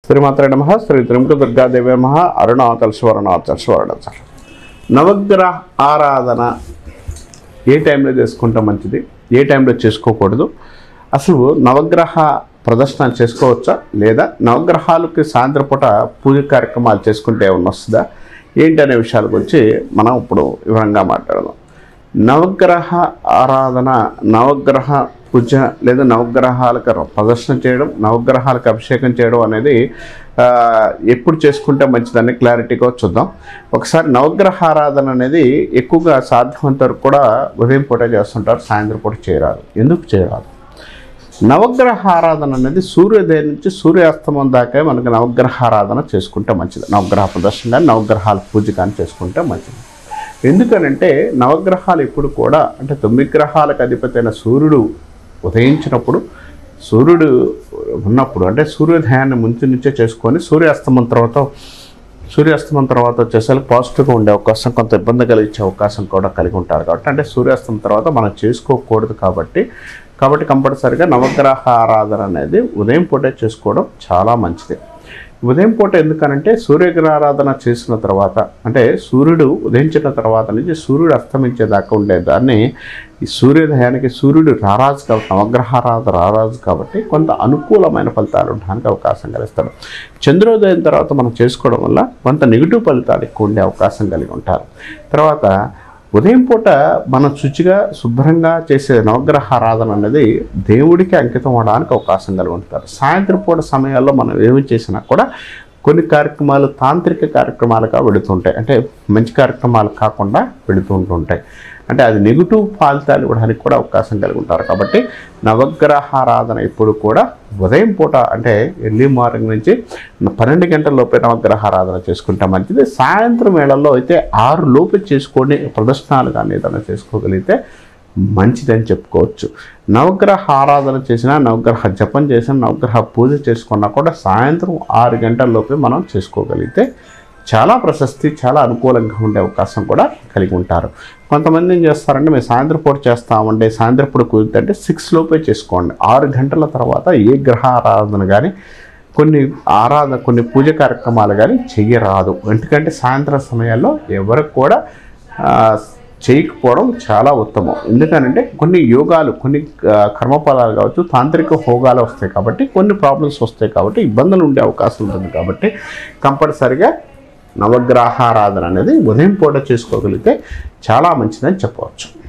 శ్రీమాత్ర నమ శ్రీ త్రిముఖ దుర్గాదేవి నమ అరుణాచల్ స్వరణాచల్ స్వరణాచల్ నవగ్రహ ఆరాధన ఏ టైంలో చేసుకుంటే మంచిది ఏ టైంలో చేసుకోకూడదు అసలు నవగ్రహ ప్రదర్శన చేసుకోవచ్చా లేదా నవగ్రహాలకి సాయంత్రం పూట పూజ కార్యక్రమాలు చేసుకుంటే ఏమన్నా వస్తుందా ఏంటి అనే విషయాల గురించి మనం ఇప్పుడు వివరంగా మాట్లాడదాం నవగ్రహ ఆరాధన నవగ్రహ పూజ లేదా నవగ్రహాలకు ప్రదర్శన చేయడం నవగ్రహాలకు అభిషేకం చేయడం అనేది ఆ, ఎప్పుడు చేసుకుంటే మంచిదని క్లారిటీగా చూద్దాం ఒకసారి నవగ్రహ ఆరాధన అనేది ఎక్కువగా సాధ్యమంత వరకు కూడా ఉదయం పూట చేస్తుంటారు సాయంత్రం పూట చేయరాదు ఎందుకు చేయరాదు నవగ్రహ ఆరాధన అనేది సూర్యోదయం నుంచి సూర్యాస్తమం దాకా మనకి నవగ్రహ ఆరాధన చేసుకుంటే మంచిది నవగ్రహ ప్రదర్శన కానీ నవగ్రహాల పూజ కానీ చేసుకుంటే మంచిది ఎందుకనంటే నవగ్రహాలు ఎప్పుడు కూడా అంటే తొమ్మిది గ్రహాలకు అధిపతి అయిన సూర్యుడు ఉదయించినప్పుడు సూర్యుడు ఉన్నప్పుడు అంటే సూర్యోదయాన్ని ముందు నుంచే చేసుకొని సూర్యాస్తమం తర్వాత సూర్యాస్తమం తర్వాత వచ్చేసరికి పాజిటివ్గా ఉండే అవకాశం కొంత ఇబ్బంది కలిగించే అవకాశం కూడా కలిగి ఉంటారు కాబట్టి అంటే సూర్యాస్తమం తర్వాత మనం చేసుకోకూడదు కాబట్టి కాబట్టి కంపల్సరిగా నవగ్రహ ఆరాధన అనేది ఉదయం పూటే చేసుకోవడం చాలా మంచిది ఉదయం పూట ఎందుకనంటే సూర్యగ్రహ ఆరాధన చేసిన తర్వాత అంటే సూర్యుడు ఉదయించిన తర్వాత నుంచి సూర్యుడు అస్తమించేదాకా ఉండే దాన్ని ఈ సూర్యోదయానికి సూర్యుడు రారాజు కాబట్టి నవగ్రహారాధన రారాజు కాబట్టి కొంత అనుకూలమైన ఫలితాలు ఉండడానికి అవకాశం కలిగిస్తాడు చంద్రోదయం తర్వాత మనం చేసుకోవడం వల్ల కొంత నెగిటివ్ ఫలితాలు ఎక్కువ ఉండే అవకాశం కలిగి ఉంటారు తర్వాత ఉదయం పూట మనం శుచిగా శుభ్రంగా చేసే నవగ్రహ ఆరాధన అనేది దేవుడికి అంకితం అవడానికి అవకాశం కలిగి ఉంటారు సాయంత్రం పూట సమయాల్లో మనం ఏమి చేసినా కూడా కొన్ని కార్యక్రమాలు తాంత్రిక కార్యక్రమాలుగా వెళుతుంటాయి అంటే మంచి కార్యక్రమాలు కాకుండా వెళుతూ ఉంటుంటాయి అంటే అది నెగిటివ్ ఫలితాలు ఇవ్వడానికి కూడా అవకాశం కలిగి ఉంటారు కాబట్టి నవగ్రహ ఆరాధన ఎప్పుడు కూడా ఉదయం పూట అంటే ఎర్లీ మార్నింగ్ నుంచి పన్నెండు గంటల లోపే నవగ్రహ ఆరాధన చేసుకుంటే మంచిది సాయంత్రం వేళల్లో అయితే ఆరు లోపే చేసుకొని ప్రదర్శనలు కానీ ఏదైనా చేసుకోగలిగితే మంచిదని చెప్పుకోవచ్చు నవగ్రహ ఆరాధన చేసినా నవగ్రహ జపం చేసినా నవగ్రహ పూజ చేసుకున్నా కూడా సాయంత్రం ఆరు గంటల లోపే మనం చేసుకోగలిగితే చాలా ప్రశస్తి చాలా అనుకూలంగా ఉండే అవకాశం కూడా కలిగి ఉంటారు కొంతమంది ఏం చేస్తారంటే మేము సాయంత్రం పూట చేస్తామంటే సాయంత్రం పూట కుదిరితే సిక్స్ లోపే చేసుకోండి ఆరు గంటల తర్వాత ఏ గ్రహ ఆరాధన కానీ కొన్ని ఆరాధన కొన్ని పూజ కార్యక్రమాలు కానీ చెయ్యరాదు ఎందుకంటే సాయంత్రం సమయాల్లో ఎవరికి కూడా ఆ, చేయకపోవడం చాలా ఉత్తమం ఎందుకనంటే కొన్ని యోగాలు కొన్ని ఆ, కర్మఫలాలు కావచ్చు తాంత్రిక హోగాలు వస్తాయి కాబట్టి కొన్ని ప్రాబ్లమ్స్ వస్తాయి కాబట్టి ఇబ్బందులు ఉండే అవకాశం ఉంటుంది కాబట్టి కంపల్సరిగా నవగ్రహారాధన అనేది ఉదయం పూట చేసుకోగలిగితే చాలా మంచిదని చెప్పవచ్చు